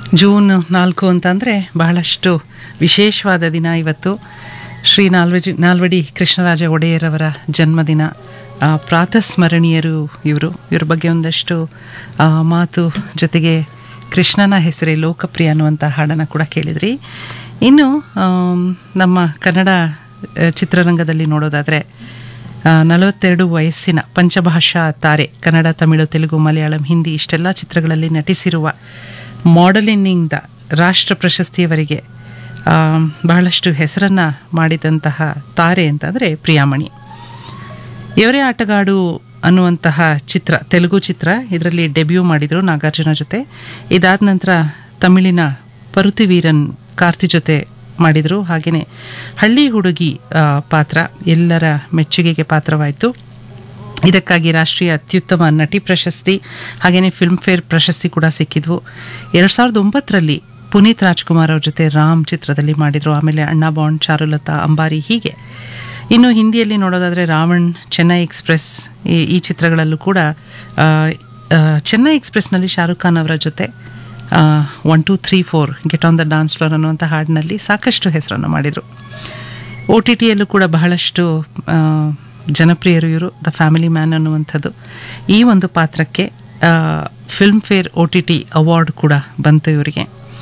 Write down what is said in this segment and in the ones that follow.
June ನಾಲ್ಕು ಅಂತಂದರೆ ಬಹಳಷ್ಟು ವಿಶೇಷವಾದ ದಿನ ಇವತ್ತು ಶ್ರೀ ನಾಲ್ವಜಿ ನಾಲ್ವಡಿ ಕೃಷ್ಣರಾಜ ಒಡೆಯರವರ ಜನ್ಮದಿನ ಆ, ಪ್ರಾತಸ್ಮರಣೀಯರು ಇವರು ಇವ್ರ ಬಗ್ಗೆ ಒಂದಷ್ಟು ಆ, ಮಾತು ಜೊತೆಗೆ ಕೃಷ್ಣನ ಹೆಸರೇ ಲೋಕಪ್ರಿಯ ಅನ್ನುವಂಥ ಹಾಡನ್ನು ಕೂಡ ಕೇಳಿದ್ರಿ ಇನ್ನು ಆಮ್, ನಮ್ಮ ಕನ್ನಡ ಆ, ಚಿತ್ರರಂಗದಲ್ಲಿ ನೋಡೋದಾದರೆ ನಲವತ್ತೆರಡು ವಯಸ್ಸಿನ ಪಂಚಭಾಷಾ ತಾರೆ ಕನ್ನಡ ತಮಿಳು ತೆಲುಗು ಮಲಯಾಳಂ ಹಿಂದಿ ಇಷ್ಟೆಲ್ಲ ಚಿತ್ರಗಳಲ್ಲಿ ನಟಿಸಿರುವ ಮಾಡೆಲಿನಿಂದ ರಾಷ್ಟ್ರ ಪ್ರಶಸ್ತಿಯವರೆಗೆ ಆ, ಬಹಳಷ್ಟು ಹೆಸರನ್ನು ಮಾಡಿದಂತಹ ತಾರೆ ಅಂತಂದರೆ ಪ್ರಿಯಾಮಣಿ ಇವರೇ ಆಟಗಾಡು ಅನ್ನುವಂತಹ ಚಿತ್ರ ತೆಲುಗು ಚಿತ್ರ ಇದರಲ್ಲಿ ಡೆಬ್ಯೂ ಮಾಡಿದರು ನಾಗಾರ್ಜುನ ಜೊತೆ ಇದಾದ ನಂತರ ತಮಿಳಿನ ಪರುತಿವೀರನ್ ಕಾರ್ತಿ ಜೊತೆ ಮಾಡಿದರು ಹಾಗೆಯೇ ಹಳ್ಳಿ ಹುಡುಗಿ ಆ, ಪಾತ್ರ ಎಲ್ಲರ ಮೆಚ್ಚುಗೆಗೆ ಪಾತ್ರವಾಯಿತು ಇದಕ್ಕಾಗಿ ರಾಷ್ಟ್ರೀಯ ಅತ್ಯುತ್ತಮ ನಟಿ ಪ್ರಶಸ್ತಿ ಹಾಗೆಯೇ ಫಿಲ್ಮ್ಫೇರ್ ಪ್ರಶಸ್ತಿ ಕೂಡ ಸಿಕ್ಕಿದ್ವು ಎರಡು ಸಾವಿರದ ಒಂಬತ್ತರಲ್ಲಿ ಪುನೀತ್ ರಾಜ್ಕುಮಾರ್ ಅವ್ರ ಜೊತೆ ರಾಮ್ ಚಿತ್ರದಲ್ಲಿ ಮಾಡಿದರು ಆಮೇಲೆ ಅಣ್ಣಾ ಬಾಂಡ್ ಚಾರುಲತಾ ಅಂಬಾರಿ ಹೀಗೆ ಇನ್ನು ಹಿಂದಿಯಲ್ಲಿ ನೋಡೋದಾದರೆ ರಾವಣ್ ಚೆನ್ನೈ ಎಕ್ಸ್ಪ್ರೆಸ್ ಈ ಈ ಚಿತ್ರಗಳಲ್ಲೂ ಕೂಡ ಆ, ಆ, ಚೆನ್ನೈ ಎಕ್ಸ್ಪ್ರೆಸ್ನಲ್ಲಿ ಶಾರುಖ್ ಖಾನ್ ಅವರ ಜೊತೆ one two three four get on the dance floor ಅನ್ನುವಂಥ ಹಾಡಿನಲ್ಲಿ ಸಾಕಷ್ಟು ಹೆಸರನ್ನು ಮಾಡಿದರು ಒ ಟಿ ಟಿಯಲ್ಲೂ ಕೂಡ ಬಹಳಷ್ಟು ಆ, ಜನಪ್ರಿಯರು ಇವರು ದ ಫ್ಯಾಮಿಲಿ ಮ್ಯಾನ್ ಅನ್ನುವಂಥದ್ದು ಈ ಒಂದು ಪಾತ್ರಕ್ಕೆ Filmfare O T T award ಕೂಡ ಬಂತು ಇವರಿಗೆ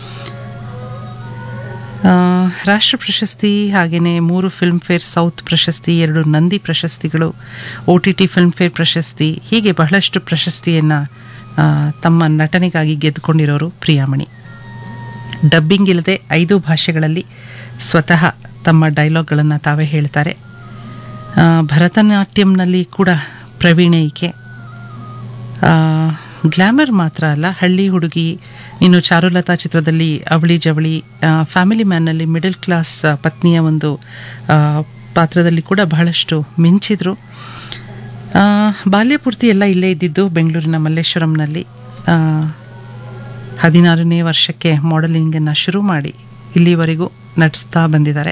ಆ, ರಾಷ್ಟ್ರ ಪ್ರಶಸ್ತಿ ಹಾಗೆಯೇ ಮೂರು ಫಿಲ್ಮ್ ಫೇರ್ ಸೌತ್ ಪ್ರಶಸ್ತಿ ಎರಡು ನಂದಿ ಪ್ರಶಸ್ತಿಗಳು O T T Filmfare ಪ್ರಶಸ್ತಿ ಹೀಗೆ ಬಹಳಷ್ಟು ಪ್ರಶಸ್ತಿಯನ್ನು ತಮ್ಮ ನಟನೆಗಾಗಿ ಗೆದ್ದುಕೊಂಡಿರೋರು ಪ್ರಿಯಾಮಣಿ ಡಬ್ಬಿಂಗ್ ಇಲ್ಲದೆ ಐದು ಭಾಷೆಗಳಲ್ಲಿ ಸ್ವತಃ ತಮ್ಮ ಡೈಲಾಗ್ಗಳನ್ನು ತಾವೇ ಹೇಳ್ತಾರೆ ಆ, ಭರತನಾಟ್ಯಂನಲ್ಲಿ ಕೂಡ ಪ್ರವೀಣೆ ಈಕೆ ಆ, ಗ್ಲ್ಯಾಮರ್ ಮಾತ್ರ ಅಲ್ಲ ಹಳ್ಳಿ ಹುಡುಗಿ ಇನ್ನು ಚಾರುಲತಾ ಚಿತ್ರದಲ್ಲಿ ಅವಳಿ ಜವಳಿ ಆ, ಫ್ಯಾಮಿಲಿ ಮ್ಯಾನ್ನಲ್ಲಿ ಮಿಡಲ್ ಕ್ಲಾಸ್ ಆ, ಪತ್ನಿಯ ಒಂದು ಆ, ಪಾತ್ರದಲ್ಲಿ ಕೂಡ ಬಹಳಷ್ಟು ಮಿಂಚಿದ್ರು ಆ, ಬಾಲ್ಯ ಪೂರ್ತಿ ಎಲ್ಲ ಇಲ್ಲೇ ಇದ್ದಿದ್ದು ಬೆಂಗಳೂರಿನ ಮಲ್ಲೇಶ್ವರಂನಲ್ಲಿ ಆ, ಹದಿನಾರನೇ ವರ್ಷಕ್ಕೆ ಮಾಡೆಲಿಂಗನ್ನು ಶುರು ಮಾಡಿ ಇಲ್ಲಿವರೆಗೂ ನಟಿಸ್ತಾ ಬಂದಿದ್ದಾರೆ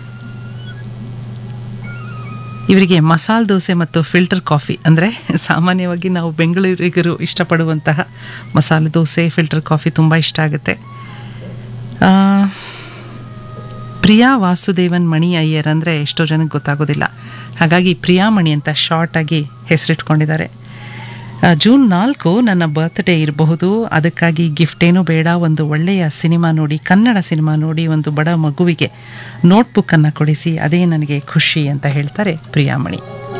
ಇವರಿಗೆ ಮಸಾಲೆ ದೋಸೆ ಮತ್ತು ಫಿಲ್ಟರ್ ಕಾಫಿ ಅಂದರೆ ಸಾಮಾನ್ಯವಾಗಿ ನಾವು ಬೆಂಗಳೂರಿಗರು ಇಷ್ಟಪಡುವಂತಹ ಮಸಾಲೆ ದೋಸೆ ಫಿಲ್ಟರ್ ಕಾಫಿ ತುಂಬ ಇಷ್ಟ ಆಗುತ್ತೆ ಆ, ಪ್ರಿಯಾ ವಾಸುದೇವನ್ ಮಣಿ ಅಯ್ಯರ್ ಅಂದರೆ ಎಷ್ಟೋ ಜನಕ್ಕೆ ಗೊತ್ತಾಗೋದಿಲ್ಲ ಹಾಗಾಗಿ ಪ್ರಿಯಾಮಣಿ ಅಂತ ಶಾರ್ಟಾಗಿ ಹೆಸರಿಟ್ಕೊಂಡಿದ್ದಾರೆ ಆ, ಜೂನ್ ನಾಲ್ಕು ನನ್ನ ಬರ್ತ್ಡೇ ಇರಬಹುದು ಅದಕ್ಕಾಗಿ ಗಿಫ್ಟ್ ಏನೂ ಬೇಡ ಒಂದು ಒಳ್ಳೆಯ ಸಿನಿಮಾ ನೋಡಿ ಕನ್ನಡ ಸಿನಿಮಾ ನೋಡಿ ಒಂದು ಬಡ ಮಗುವಿಗೆ ನೋಟ್ಬುಕ್ಕನ್ನು ಕೊಡಿಸಿ ಅದೇ ನನಗೆ ಖುಷಿ ಅಂತ ಹೇಳ್ತಾರೆ ಪ್ರಿಯಾಮಣಿ